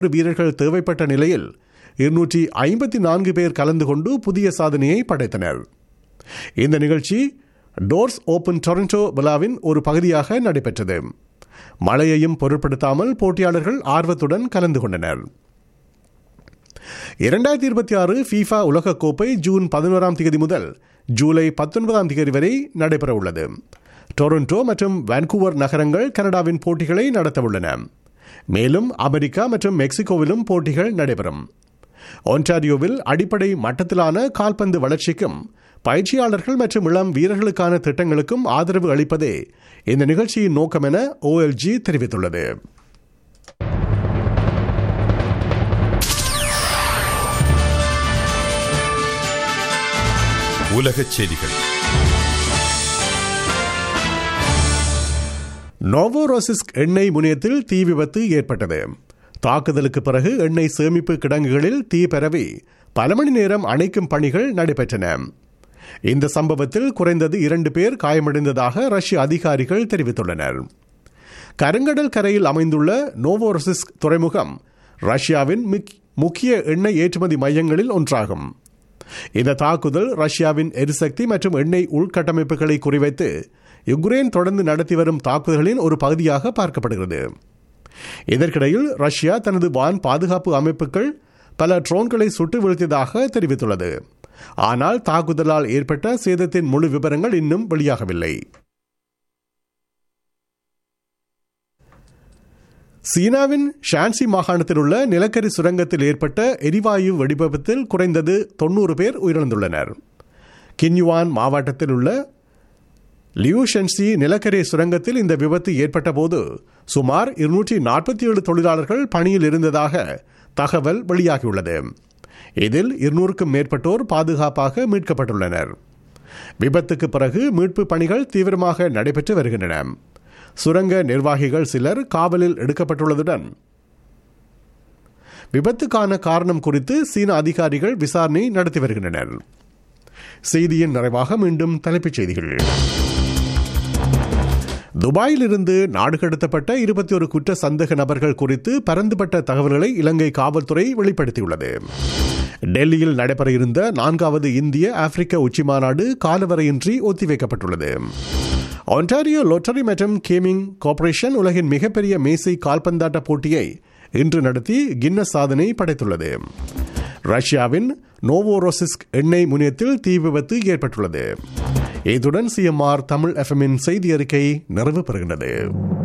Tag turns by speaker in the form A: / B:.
A: வீரர்கள் தேவைப்பட்ட நிலையில் இருநூற்றி ஐம்பத்தி நான்கு பேர் கலந்து கொண்டு புதிய சாதனையை படைத்தனர் இந்த நிகழ்ச்சி டோர்ஸ் ஓபன் டொரண்டோ விழாவின் ஒரு பகுதியாக நடைபெற்றது மழையையும் பொருட்படுத்தாமல் போட்டியாளர்கள் ஆர்வத்துடன் கலந்து கொண்டனர் இரண்டாயிரத்தி இருபத்தி ஆறு ஃபீஃபா உலகக்கோப்பை ஜூன் பதினோராம் தேதி முதல் ஜூலை பத்தொன்பதாம் தேதி வரை நடைபெற உள்ளது டொரண்டோ மற்றும் வான்கூவர் நகரங்கள் கனடாவின் போட்டிகளை நடத்தவுள்ளன மேலும் அமெரிக்கா மற்றும் மெக்சிகோவிலும் போட்டிகள் நடைபெறும் ஒன்டாரியோவில் அடிப்படை மட்டத்திலான கால்பந்து வளர்ச்சிக்கும் பயிற்சியாளர்கள் மற்றும் இளம் வீரர்களுக்கான திட்டங்களுக்கும் ஆதரவு அளிப்பதே இந்த நிகழ்ச்சியின் நோக்கம் என ஓஎல்ஜி தெரிவித்துள்ளது
B: உலகச் செய்திகள்
A: நோவோரோசிஸ்க் எண்ணெய் முனையத்தில் தீ விபத்து ஏற்பட்டது தாக்குதலுக்கு பிறகு எண்ணெய் சேமிப்பு கிடங்குகளில் தீ பரவி பல மணி நேரம் அணைக்கும் பணிகள் நடைபெற்றன இந்த சம்பவத்தில் குறைந்தது இரண்டு பேர் காயமடைந்ததாக ரஷ்ய அதிகாரிகள் தெரிவித்துள்ளனர் கருங்கடல் கரையில் அமைந்துள்ள நோவோரோசிஸ்க் துறைமுகம் ரஷ்யாவின் முக்கிய எண்ணெய் ஏற்றுமதி மையங்களில் ஒன்றாகும் இந்த தாக்குதல் ரஷ்யாவின் எரிசக்தி மற்றும் எண்ணெய் உள்கட்டமைப்புகளை குறிவைத்து யுக்ரைன் தொடர்ந்து நடத்தி வரும் தாக்குதல்களின் ஒரு பகுதியாக பார்க்கப்படுகிறது இதற்கிடையில் ரஷ்யா தனது வான் பாதுகாப்பு அமைப்புகள் பல ட்ரோன்களை சுட்டு வீழ்த்தியதாக தெரிவித்துள்ளது ஆனால் தாக்குதலால் ஏற்பட்ட சேதத்தின் முழு விவரங்கள் இன்னும் வெளியாகவில்லை சீனாவின் ஷான்சி மாகாணத்தில் உள்ள நிலக்கரி சுரங்கத்தில் ஏற்பட்ட எரிவாயு வெடிவிபத்தில் குறைந்தது தொன்னூறு பேர் உயிரிழந்துள்ளனர் கின்யுவான் மாவட்டத்தில் உள்ள லியூஷன்சி நிலக்கரி சுரங்கத்தில் இந்த விபத்து ஏற்பட்ட போது சுமார் இருநூற்றி நாற்பத்தி ஏழு தொழிலாளர்கள் பணியில் இருந்ததாக தகவல் வெளியாகியுள்ளது இதில் இருநூறுக்கும் மேற்பட்டோர் பாதுகாப்பாக மீட்கப்பட்டுள்ளனர் விபத்துக்கு பிறகு மீட்பு பணிகள் தீவிரமாக நடைபெற்று வருகின்றன சுரங்க நிர்வாகிகள் சிலர் காவலில் எடுக்கப்பட்டுள்ளதுடன் விபத்துக்கான காரணம் குறித்து சீன அதிகாரிகள் விசாரணை நடத்தி வருகின்றனர் செய்தியின் நிறைவாக மீண்டும் தலைப்புச் செய்திகள் துபாயிலிருந்து நாடு கடத்தப்பட்ட இருபத்தி ஒரு குற்ற சந்தேக நபர்கள் குறித்து பரந்துபட்ட தகவல்களை இலங்கை காவல்துறை வெளிப்படுத்தியுள்ளது டெல்லியில் நடைபெற இருந்த நான்காவது இந்திய ஆப்பிரிக்க உச்சிமாநாடு காலவரையின்றி ஒத்திவைக்கப்பட்டுள்ளது ஒன்டாரியோ லோட்டரி மற்றும் கேமிங் கார்ப்பரேஷன் உலகின் மிகப்பெரிய மேசை கால்பந்தாட்ட போட்டியை இன்று நடத்தி கின்னஸ் சாதனை படைத்துள்ளது ரஷ்யாவின் நோவோரோசிஸ்க் எண்ணெய் முனையத்தில் தீ விபத்து ஏற்பட்டுள்ளது இத்துடன் சிஎம்ஆர் தமிழ் எஃப்எம்மின் செய்தி அறிக்கை நிறைவு பெறுகின்றது